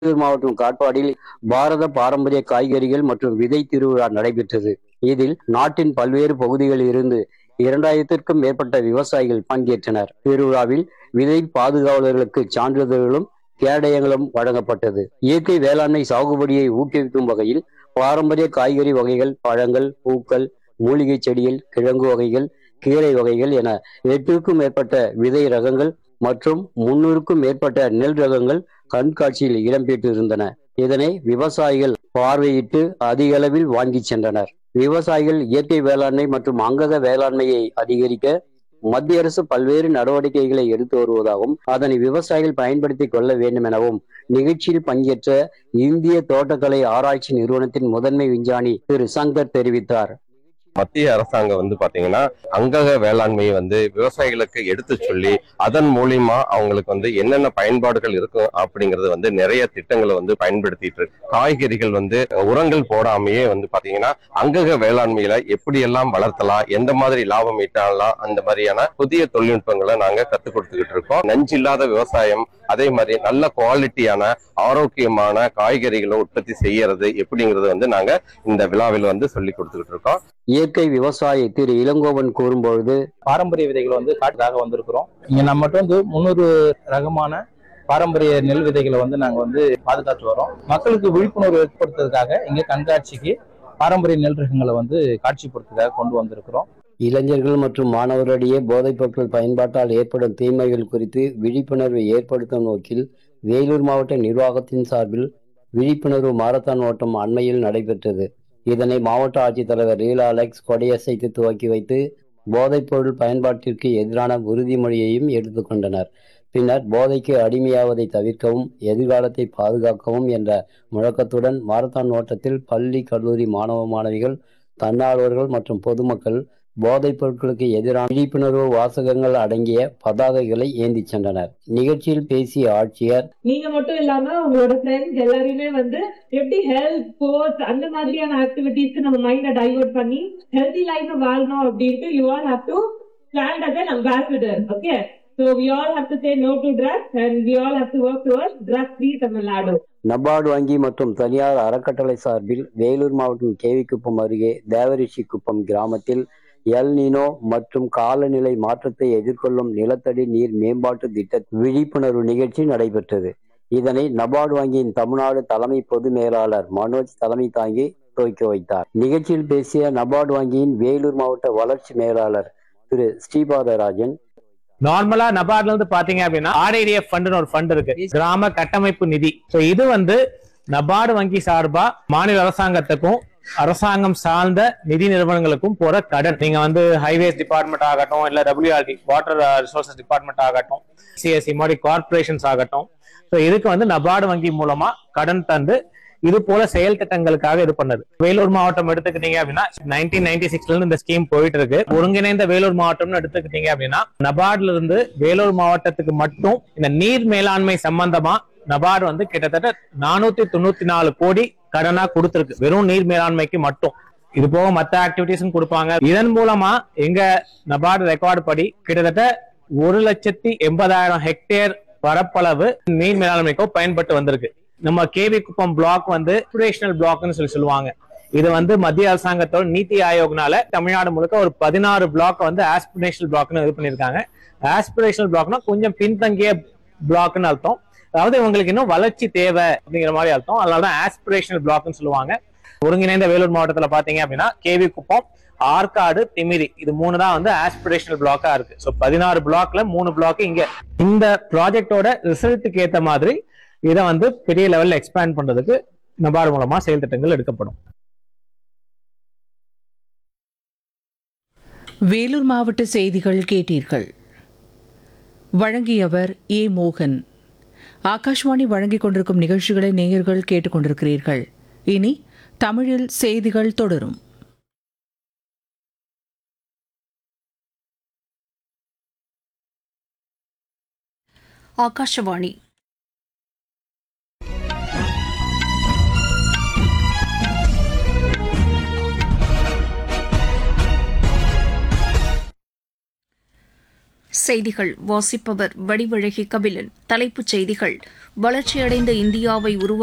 வேலூர் மாவட்டம் காட்பாடியில் பாரத பாரம்பரிய காய்கறிகள் மற்றும் விதை திருவிழா நடைபெற்றது இதில் நாட்டின் பல்வேறு பகுதிகளில் இருந்து இரண்டாயிரத்திற்கும் மேற்பட்ட விவசாயிகள் பங்கேற்றனர் திருவிழாவில் விதை பாதுகாவலர்களுக்கு சான்றிதழ்களும் கேடயங்களும் வழங்கப்பட்டது இயற்கை வேளாண்மை சாகுபடியை ஊக்குவிக்கும் வகையில் பாரம்பரிய காய்கறி வகைகள் பழங்கள் பூக்கள் மூலிகை செடிகள் கிழங்கு வகைகள் கீரை வகைகள் என எட்டுக்கும் மேற்பட்ட விதை ரகங்கள் மற்றும் முன்னூறுக்கும் மேற்பட்ட நெல் ரகங்கள் கண்காட்சியில் இடம்பெற்றிருந்தன இதனை விவசாயிகள் பார்வையிட்டு அதிக அளவில் வாங்கி சென்றனர் விவசாயிகள் இயற்கை வேளாண்மை மற்றும் அங்கக வேளாண்மையை அதிகரிக்க மத்திய அரசு பல்வேறு நடவடிக்கைகளை எடுத்து வருவதாகவும் அதனை விவசாயிகள் பயன்படுத்திக் கொள்ள வேண்டும் எனவும் நிகழ்ச்சியில் பங்கேற்ற இந்திய தோட்டக்கலை ஆராய்ச்சி நிறுவனத்தின் முதன்மை விஞ்ஞானி திரு சங்கர் தெரிவித்தார் மத்திய அரசாங்கம் வந்து பாத்தீங்கன்னா அங்கக வேளாண்மையை வந்து விவசாயிகளுக்கு எடுத்து சொல்லி அதன் மூலியமா அவங்களுக்கு வந்து என்னென்ன பயன்பாடுகள் இருக்கும் அப்படிங்கறது வந்து நிறைய திட்டங்களை வந்து பயன்படுத்திட்டு இருக்கு காய்கறிகள் வந்து உரங்கள் போடாமையே வந்து பாத்தீங்கன்னா அங்கக வேளாண்மையில எப்படி எல்லாம் வளர்த்தலாம் எந்த மாதிரி லாபம் ஈட்டலாம் அந்த மாதிரியான புதிய தொழில்நுட்பங்களை நாங்க கத்துக் கொடுத்துக்கிட்டு இருக்கோம் நஞ்சு இல்லாத விவசாயம் அதே மாதிரி நல்ல குவாலிட்டியான ஆரோக்கியமான காய்கறிகளை உற்பத்தி செய்யறது எப்படிங்கறது வந்து நாங்க இந்த விழாவில் வந்து சொல்லி கொடுத்துக்கிட்டு இருக்கோம் இயற்கை விவசாயி திரு இளங்கோவன் கூறும்பொழுது பாரம்பரிய விதைகள் வந்து காட்டுக்காக வந்திருக்கிறோம் இங்க நம்மகிட்ட வந்து முந்நூறு ரகமான பாரம்பரிய நெல் விதைகளை வந்து நாங்க வந்து பாதுகாத்து வரோம் மக்களுக்கு விழிப்புணர்வு ஏற்படுத்துறதுக்காக இங்க கண்காட்சிக்கு பாரம்பரிய நெல் ரகங்களை வந்து காட்சிப்படுத்துறதுக்காக கொண்டு வந்திருக்கிறோம் இளைஞர்கள் மற்றும் மாணவர்களிடையே போதைப் பொருட்கள் பயன்பாட்டால் ஏற்படும் தீமைகள் குறித்து விழிப்புணர்வை ஏற்படுத்தும் நோக்கில் வேலூர் மாவட்ட நிர்வாகத்தின் சார்பில் விழிப்புணர்வு மாரத்தான் ஓட்டம் அண்மையில் நடைபெற்றது இதனை மாவட்ட ஆட்சித்தலைவர் ரீலா அலெக்ஸ் கொடையசைத்து துவக்கி வைத்து போதைப் பொருள் பயன்பாட்டிற்கு எதிரான உறுதிமொழியையும் எடுத்துக்கொண்டனர் பின்னர் போதைக்கு அடிமையாவதை தவிர்க்கவும் எதிர்காலத்தை பாதுகாக்கவும் என்ற முழக்கத்துடன் மாரத்தான் ஓட்டத்தில் பள்ளி கல்லூரி மாணவ மாணவிகள் தன்னார்வலர்கள் மற்றும் பொதுமக்கள் போதைப் பொருட்களுக்கு எதிரான விழிப்புணர்வு வாசகங்கள் அடங்கிய பதாகைகளை ஏந்திச் சென்றனர் நிகழ்ச்சியில் பேசிய ஆட்சியர் நீங்க மட்டும் இல்லாம உங்களோட ஃப்ரெண்ட்ஸ் எல்லாரையுமே வந்து எப்படி ஹெல்த் ஸ்போர்ட்ஸ் அந்த மாதிரியான ஆக்டிவிட்டிஸ்க்கு நம்ம மைண்ட டைவர்ட் பண்ணி ஹெல்தி லைஃப் வாழணும் அப்படின்ட்டு you all have to stand as an ambassador okay so we all have to say no to drugs and we all have to work towards drug free Tamil Nadu NABARD வங்கி மற்றும் தனியார் அறக்கட்டளை சார்பில் வேலூர் மாவட்டம் கேவிக்குப்பம் அருகே தேவரிஷி குப்பம் கிராமத்தில் எல் நீனோ மற்றும் காலநிலை மாற்றத்தை எதிர்கொள்ளும் நிலத்தடி நீர் மேம்பாட்டு திட்ட விழிப்புணர்வு நிகழ்ச்சி நடைபெற்றது இதனை நபார்டு வங்கியின் தமிழ்நாடு தலைமை பொது மேலாளர் மனோஜ் தலைமை தாங்கி துவக்கி வைத்தார் நிகழ்ச்சியில் பேசிய நபார்டு வங்கியின் வேலூர் மாவட்ட வளர்ச்சி மேலாளர் திரு ஸ்ரீபாதராஜன் நார்மலா நபார்ட்ல இருந்து பாத்தீங்க அப்படின்னா ஆர்ஐடிஎஃப் ஃபண்ட்னு ஒரு ஃபண்ட் இருக்கு கிராம கட்டமைப்பு நிதி சோ இது வந்து நபார்டு வங்கி சார்பா மாநில அரசாங்கத்துக்கும் அரசாங்கம் சார்ந்த நிதி நிறுவனங்களுக்கும் போற கடன் நீங்க வந்து ஹைவேஸ் டிபார்ட்மெண்ட் ஆகட்டும் இல்ல டபிள்யூஆர்டி வாட்டர் ரிசோர்சஸ் டிபார்ட்மெண்ட் ஆகட்டும் சிஎஸ்சி மாதிரி கார்பரேஷன்ஸ் ஆகட்டும் ஸோ இதுக்கு வந்து நபார்டு வங்கி மூலமா கடன் தந்து இது போல செயல் திட்டங்களுக்காக இது பண்ணது வேலூர் மாவட்டம் எடுத்துக்கிட்டீங்க அப்படின்னா நைன்டீன் நைன்டி சிக்ஸ்ல இருந்து இந்த ஸ்கீம் போயிட்டு இருக்கு ஒருங்கிணைந்த வேலூர் மாவட்டம்னு எடுத்துக்கிட்டீங்க அப்படின்னா நபார்ட்ல இருந்து வேலூர் மாவட்டத்துக்கு மட்டும் இந்த நீர் மேலாண்மை சம்பந்தமா நபார்டு வந்து கிட்டத்தட்ட நானூத்தி தொண்ணூத்தி நாலு கோடி கடனா கொடுத்திருக்கு வெறும் நீர் மேலாண்மைக்கு மட்டும் இது போக மத்த ஆக்டிவிட்டிஸும் கொடுப்பாங்க இதன் மூலமா எங்க நபார்டு ரெக்கார்டு படி கிட்டத்தட்ட ஒரு லட்சத்தி எண்பதாயிரம் ஹெக்டேர் பரப்பளவு நீர் மேலாண்மைக்கோ பயன்பட்டு வந்திருக்கு நம்ம கேவி குப்பம் பிளாக் வந்து ஆஸ்பிரேஷனல் பிளாக்னு சொல்லி சொல்லுவாங்க இது வந்து மத்திய அரசாங்கத்தோட நீத்தி ஆயோக்னால தமிழ்நாடு முழுக்க ஒரு பதினாறு பிளாக் வந்து ஆஸ்பிரேஷனல் பிளாக்னு இது பண்ணிருக்காங்க ஆஸ்பிரேஷனல் பிளாக்னா கொஞ்சம் பின்தங்கிய பிளாக்னு அர்த்தம் அதாவது இவங்களுக்கு இன்னும் வளர்ச்சி தேவை அப்படிங்கிற மாதிரி அர்த்தம் அதனாலதான் ஆஸ்பிரேஷனல் பிளாக்னு சொல்லுவாங்க ஒருங்கிணைந்த வேலூர் மாவட்டத்துல பாத்தீங்க அப்படின்னா கேவி குப்பம் ஆற்காடு திமிரி இது மூணு தான் வந்து ஆஸ்பிரேஷனல் பிளாக்கா இருக்கு ஸோ பதினாறு பிளாக்ல மூணு பிளாக் இங்க இந்த ப்ராஜெக்டோட ரிசல்ட்டுக்கு ஏத்த மாதிரி இதை வந்து பெரிய லெவல்ல எக்ஸ்பேண்ட் பண்றதுக்கு நபார்டு மூலமா செயல் திட்டங்கள் எடுக்கப்படும் வேலூர் மாவட்ட செய்திகள் கேட்டீர்கள் வழங்கியவர் ஏ மோகன் ஆகாஷ்வாணி வழங்கிக் கொண்டிருக்கும் நிகழ்ச்சிகளை நேயர்கள் கேட்டுக்கொண்டிருக்கிறீர்கள் இனி தமிழில் செய்திகள் தொடரும் ஆகாஷவாணி செய்திகள் வாசிப்பவர் வடிவழகி கபிலன் தலைப்புச் செய்திகள் வளர்ச்சியடைந்த இந்தியாவை உருவாக்க